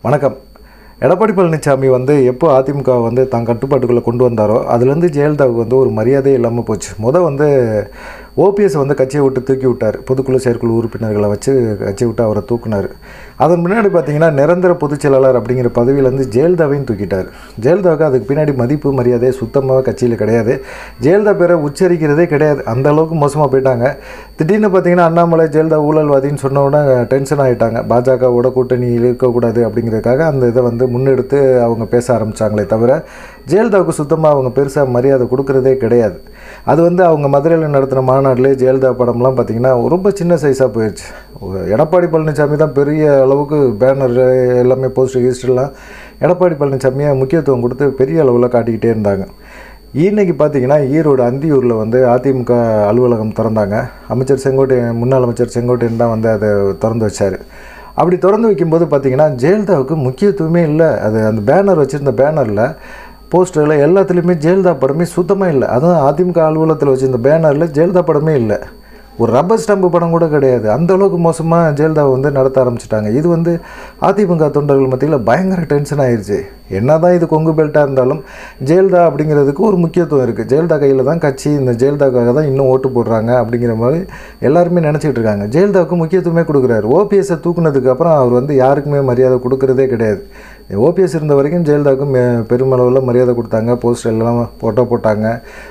வணக்கம் எடப்பாடி பழனிசாமி வந்து எப்போ அதிமுக வந்து தான் கட்டுப்பாட்டுக்குள்ளே கொண்டு வந்தாரோ அதுலேருந்து ஜெயலலிதாவுக்கு வந்து ஒரு மரியாதையே இல்லாமல் போச்சு முத வந்து ஓபிஎஸ் வந்து கட்சியை விட்டு தூக்கி விட்டார் பொதுக்குழு செயற்குழு உறுப்பினர்களை வச்சு கட்சியை விட்டு அவரை தூக்குனார் அதன் முன்னாடி பார்த்தீங்கன்னா நிரந்தர பொதுச் செயலாளர் அப்படிங்கிற பதவியிலேருந்து ஜெயலலிதாவையும் தூக்கிட்டார் ஜெயலலிதாவுக்கு அதுக்கு பின்னாடி மதிப்பு மரியாதை சுத்தமாக கட்சியில் கிடையாது ஜெயலலிதா பேரை உச்சரிக்கிறதே கிடையாது அந்த அளவுக்கு மோசமாக போயிட்டாங்க திடீர்னு பார்த்தீங்கன்னா அண்ணாமலை ஜெயலலிதா ஊழல்வாதின்னு சொன்ன உடனே டென்ஷன் ஆகிட்டாங்க பாஜகவோட கூட்டணி இருக்கக்கூடாது அப்படிங்கிறதுக்காக அந்த இதை வந்து முன்னெடுத்து அவங்க பேச ஆரம்பித்தாங்களே தவிர ஜெயலலிதாவுக்கு சுத்தமாக அவங்க பெருசாக மரியாதை கொடுக்குறதே கிடையாது அது வந்து அவங்க மதுரையில் நடத்தின மாநாட்டிலே ஜெயலலிதா படம்லாம் பார்த்திங்கன்னா ரொம்ப சின்ன சைஸாக போயிடுச்சு எடப்பாடி பழனிசாமி தான் பெரிய அளவுக்கு பேனர் எல்லாமே போஸ்டர் கீஸ்டர்லாம் எடப்பாடி பழனிசாமியை முக்கியத்துவம் கொடுத்து பெரிய அளவில் காட்டிக்கிட்டே இருந்தாங்க இன்னைக்கு பார்த்தீங்கன்னா ஈரோடு அந்தியூரில் வந்து அதிமுக அலுவலகம் திறந்தாங்க அமைச்சர் செங்கோட்டையன் முன்னாள் அமைச்சர் செங்கோட்டையன் தான் வந்து அதை திறந்து வச்சார் அப்படி திறந்து வைக்கும்போது பார்த்தீங்கன்னா ஜெயலலிதாவுக்கு முக்கியத்துவமே இல்லை அது அந்த பேனர் வச்சுருந்த பேனரில் போஸ்டரில் எல்லாத்துலேயுமே ஜெயலலிதா படமே சுத்தமாக இல்லை அதுவும் அதிமுக அலுவலகத்தில் வச்சுருந்த பேனரில் ஜெயலலிதா படமே இல்லை ஒரு ரப்பர் ஸ்டாம்பு படம் கூட கிடையாது அந்த அளவுக்கு மோசமாக ஜெயலலிதாவை வந்து நடத்த ஆரம்பிச்சிட்டாங்க இது வந்து அதிமுக தொண்டர்கள் மத்தியில் பயங்கர டென்ஷன் ஆயிடுச்சு என்ன தான் இது கொங்கு பெல்ட்டாக இருந்தாலும் ஜெயலலிதா அப்படிங்கிறதுக்கு ஒரு முக்கியத்துவம் இருக்குது ஜெயலலிதா கையில் தான் கட்சி இந்த ஜெயலலிதாக்காக தான் இன்னும் ஓட்டு போடுறாங்க அப்படிங்கிற மாதிரி எல்லாருமே நினச்சிக்கிட்டு இருக்காங்க ஜெயலலிதாவுக்கு முக்கியத்துவமே கொடுக்குறாரு ஓபிஎஸ்ஸை தூக்குனதுக்கு அப்புறம் அவர் வந்து யாருக்குமே மரியாதை கொடுக்குறதே கிடையாது ஓபிஎஸ் இருந்த வரைக்கும் ஜெயலலிதாவுக்கு மெ- பெருமளவில் மரியாதை கொடுத்தாங்க போஸ்டர் எல்லாம் ஃபோட்டோ போட்டாங்க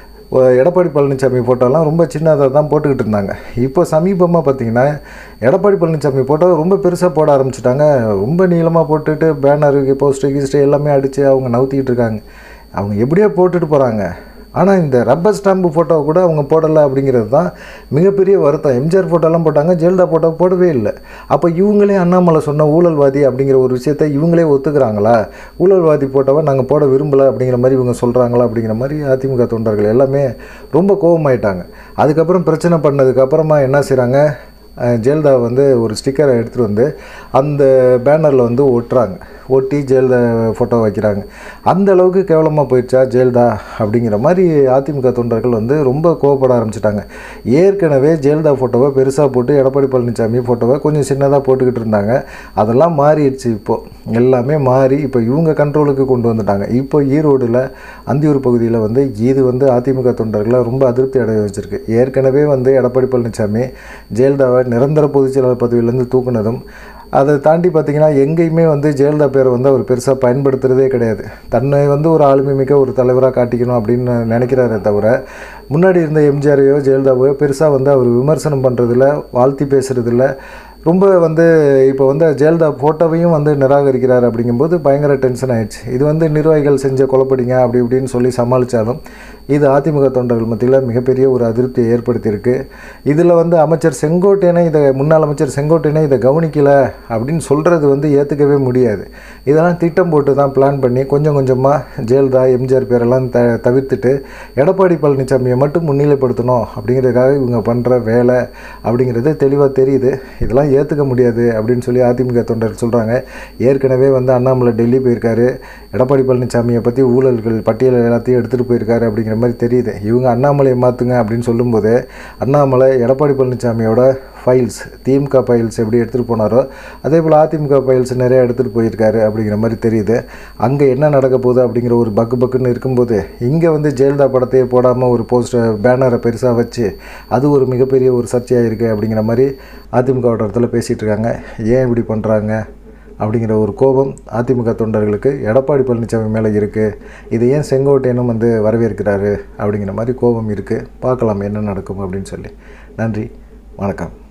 ஒ- எடப்பாடி பழனிசாமி ஃபோட்டோலாம் ரொம்ப சின்னதாக தான் போட்டுக்கிட்டு இருந்தாங்க இப்போ சமீபமாக பார்த்தீங்கன்னா எடப்பாடி பழனிசாமி ஃபோட்டோ ரொம்ப பெருசாக போட ஆரம்பிச்சிட்டாங்க ரொம்ப நீளமாக போட்டுட்டு பேனரு போஸ்டர் கீஸ்டர் எல்லாமே அடித்து அவங்க நவுத்திக்கிட்டு இருக்காங்க அவங்க எப்படியோ போட்டுட்டு போகிறாங்க ஆனால் இந்த ரப்பர் ஸ்டாம்பு ஃபோட்டோ கூட அவங்க போடலை அப்படிங்கிறது தான் மிகப்பெரிய வருத்தம் எம்ஜிஆர் ஃபோட்டோலாம் போட்டாங்க ஜெயலலிதா ஃபோட்டோ போடவே இல்லை அப்போ இவங்களே அண்ணாமலை சொன்ன ஊழல்வாதி அப்படிங்கிற ஒரு விஷயத்தை இவங்களே ஒத்துக்கிறாங்களா ஊழல்வாதி ஃபோட்டோவை நாங்கள் போட விரும்பலை அப்படிங்கிற மாதிரி இவங்க சொல்கிறாங்களா அப்படிங்கிற மாதிரி அதிமுக தொண்டர்கள் எல்லாமே ரொம்ப கோபமாயிட்டாங்க அதுக்கப்புறம் பிரச்சனை பண்ணதுக்கப்புறமா என்ன செய்கிறாங்க அஹ் ஜெயலலிதா வந்து ஒரு ஸ்டிக்கரை எடுத்துகிட்டு வந்து அந்த பேனரில் வந்து ஒட்டுறாங்க ஒட்டி ஜெயலலிதா ஃபோட்டோ வைக்கிறாங்க அந்த அளவுக்கு கேவலமாக போயிடுச்சா ஜெயலலிதா அப்படிங்கிற மாதிரி அதிமுக தொண்டர்கள் வந்து ரொம்ப கோவப்பட ஆரம்பிச்சிட்டாங்க ஏற்கனவே ஜெயலலிதா ஃபோட்டோவை பெருசாக போட்டு எடப்பாடி பழனிசாமி ஃபோட்டோவை கொஞ்சம் சின்னதாக போட்டுக்கிட்டு இருந்தாங்க அதெல்லாம் மாறிடுச்சு இப்போது எல்லாமே மாறி இப்போ இவங்க கண்ட்ரோலுக்கு கொண்டு வந்துட்டாங்க இப்போ ஈரோடில் அந்தியூர் பகுதியில் வந்து இது வந்து அதிமுக தொண்டர்களை ரொம்ப அதிருப்தி அடைய வச்சிருக்கு ஏற்கனவே வந்து எடப்பாடி பழனிசாமி ஜெயலலிதாவை நிரந்தர பொதுச் செயலாளர் பதவியிலேருந்து தூக்குனதும் அதை தாண்டி பார்த்தீங்கன்னா எங்கேயுமே வந்து ஜெயலலிதா பேரை வந்து அவர் பெருசாக பயன்படுத்துகிறதே கிடையாது தன்னை வந்து ஒரு ஆளுமை மிக்க ஒரு தலைவராக காட்டிக்கணும் அப்படின்னு நினைக்கிறாரே தவிர முன்னாடி இருந்த எம்ஜிஆரையோ ஜெயலலிதாவையோ பெருசாக வந்து அவர் விமர்சனம் பண்ணுறதில்ல வாழ்த்தி பேசுகிறதில்ல ரொம்ப வந்து இப்போ வந்து ஜெயலலிதா ஃபோட்டோவையும் வந்து நிராகரிக்கிறார் அப்படிங்கும்போது பயங்கர டென்ஷன் ஆயிடுச்சு இது வந்து நிர்வாகிகள் செஞ்ச குழப்படிங்க அப்படி இப்படின்னு சொல்லி சமாளித்தாலும் இது அதிமுக தொண்டர்கள் மத்தியில் மிகப்பெரிய ஒரு அதிருப்தியை ஏற்படுத்தியிருக்கு இதில் வந்து அமைச்சர் செங்கோட்டையனை இதை முன்னாள் அமைச்சர் செங்கோட்டையனை இதை கவனிக்கலை அப்படின்னு சொல்கிறது வந்து ஏற்றுக்கவே முடியாது இதெல்லாம் திட்டம் போட்டு தான் பிளான் பண்ணி கொஞ்சம் கொஞ்சமாக ஜெயலலிதா எம்ஜிஆர் பேரெல்லாம் த தவிர்த்துட்டு எடப்பாடி பழனிசாமியை மட்டும் முன்னிலைப்படுத்தணும் அப்படிங்கிறதுக்காக இவங்க பண்ணுற வேலை அப்படிங்கிறது தெளிவாக தெரியுது இதெல்லாம் ஏற்றுக்க முடியாது அப்படின்னு சொல்லி அதிமுக தொண்டர்கள் சொல்கிறாங்க ஏற்கனவே வந்து அண்ணாமலை டெல்லி போயிருக்காரு எடப்பாடி பழனிசாமியை பற்றி ஊழல்கள் பட்டியல் எல்லாத்தையும் எடுத்துகிட்டு போயிருக்காரு அப்படிங்கிற மாதிரி தெரியுது இவங்க அண்ணாமலையை மாற்றுங்க அப்படின்னு சொல்லும்போது அண்ணாமலை எடப்பாடி பழனிசாமியோட ஃபைல்ஸ் திமுக ஃபைல்ஸ் எப்படி எடுத்துகிட்டு போனாரோ அதே போல் அதிமுக ஃபைல்ஸ் நிறையா எடுத்துகிட்டு போயிருக்காரு அப்படிங்கிற மாதிரி தெரியுது அங்கே என்ன நடக்க போகுது அப்படிங்கிற ஒரு பக்கு பக்குன்னு இருக்கும்போது இங்கே வந்து ஜெயலலிதா படத்தையே போடாமல் ஒரு போஸ்டர் பேனரை பெருசாக வச்சு அது ஒரு மிகப்பெரிய ஒரு சர்ச்சையாக இருக்குது அப்படிங்கிற மாதிரி அதிமுக வட்டாரத்தில் பேசிகிட்டு இருக்காங்க ஏன் இப்படி பண்ணுறாங்க அப்படிங்கிற ஒரு கோபம் அதிமுக தொண்டர்களுக்கு எடப்பாடி பழனிசாமி மேலே இருக்குது இதை ஏன் செங்கோட்டையனும் வந்து வரவேற்கிறாரு அப்படிங்கிற மாதிரி கோபம் இருக்குது பார்க்கலாம் என்ன நடக்கும் அப்படின்னு சொல்லி நன்றி வணக்கம்